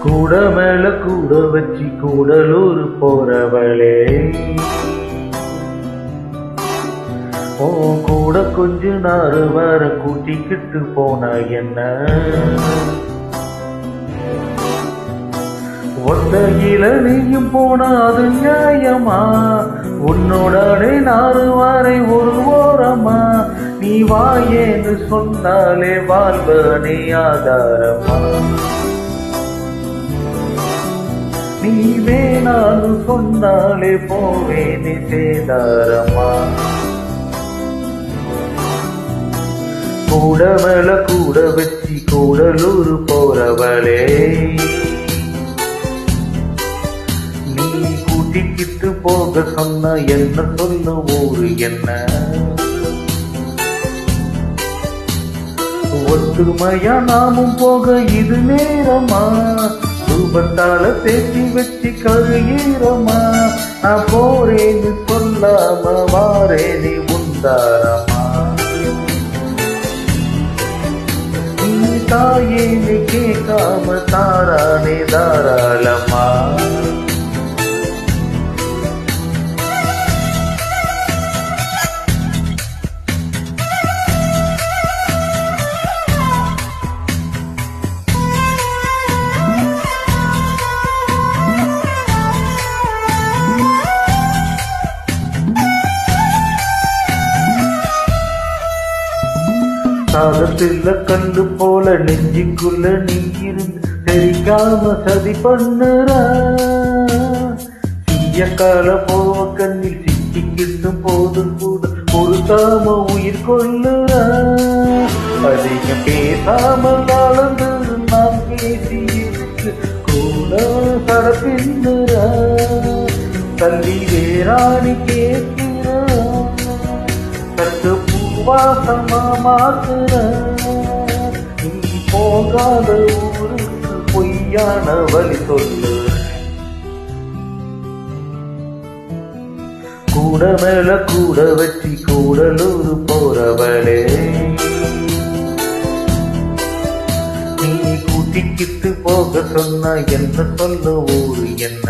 கூட மேல கூட வச்சு கூடலூர் போறவளே ஓ கூட கொஞ்ச நாறு வர கூட்டிக்கிட்டு போன என்ன ஒத்தையில நீயும் போன அது நியாயமா உன்னோடனே நாறு வாரை ஒரு ஓரமா நீ வாயேன்னு சொன்னாலே வாழ்வனே ஆதாரமா நீ வேணான்னு சொன்னாலே போவேனே சேதாரமா கூட மேல கூட வச்சு கூடலூர் போறவளே நீ கூட்டிக்கிட்டு போக சொன்ன என்ன சொல்ல ஊரு என்ன ஒத்துமையா நாமும் போக இது நேரமா ரூபத்தால தேத்தி வச்சு கருகிறமா நான் போறேன்னு சொல்லாம வாரேனே உந்தாரமா நீ தாயேன்னு கேட்காம தாரானே தாராளமா சாதத்துல கல்லு போல நெஞ்சுக்குள்ள நீ இருந்து தெரிக்காம சதி பண்ணுற தீய கால போவ கண்ணில் சிக்கிக்கிட்டு போதும் கூட பொறுத்தாம உயிர் கொள்ளுற அதிகம் பேசாமல் கலந்து நாம் பேசி கூட சரப்பின்னுற தள்ளி வேறாணி கேட்கிற சற்று பூவாசமா மாத்துற நீ போகாத ஊருக்கு பொய்யான வழி சொல்லு கூட மேல கூட வச்சு கூடலூர் போறவளே நீ கூட்டிக்கிட்டு போக சொன்ன என்ன சொல்ல ஊரு என்ன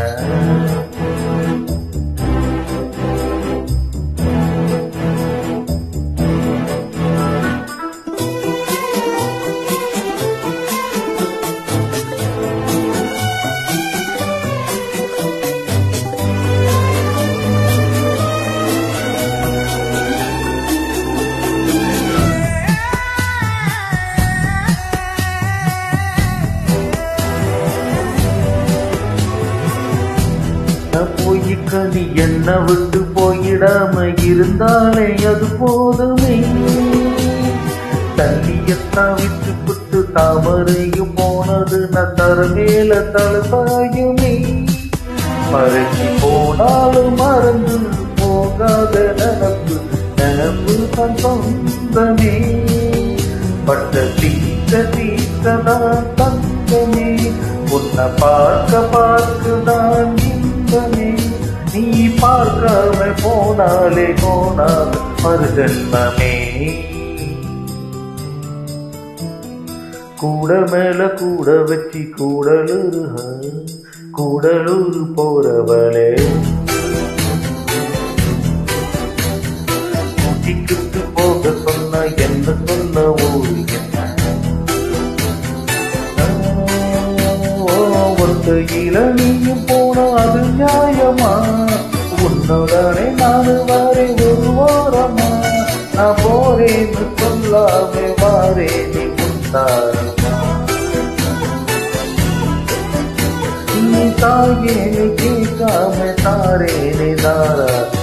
போய்க்க நீ என்ன விட்டு போயிடாம இருந்தாலே அது போதுமே தண்ணியத்தான் விட்டு விட்டு தாமரையும் போனது நான் தர மேல தலசாயுமே மறைஞ்சி போனாலும் மறந்து போகாத நினப்பு நினப்பு தன் சொந்தமே பட்ட தீக்க தீக்கதான் தங்கமே உன்னை பார்க்க பார்க்கதான் இன்பமே நீ பார்க்காம போனாலே போனால் மறுஜன்மமே கூட மேல கூட வச்சு கூடலூர் ஹ, கூடலூர் போறவளே கூட்டிக்கிட்டு போக சொன்ன என்ன சொன்ன ஊரு என்ன ஒத்தையில நீயும் போன அது நியாயமா உன்னோடனே நானு வாரே ஒரு ஓரமா நான் போறேன்னு சொல்லாமே வாரே நீ முந்தாரமா நீ தாயே கேட்காம தாரே நீ தாரா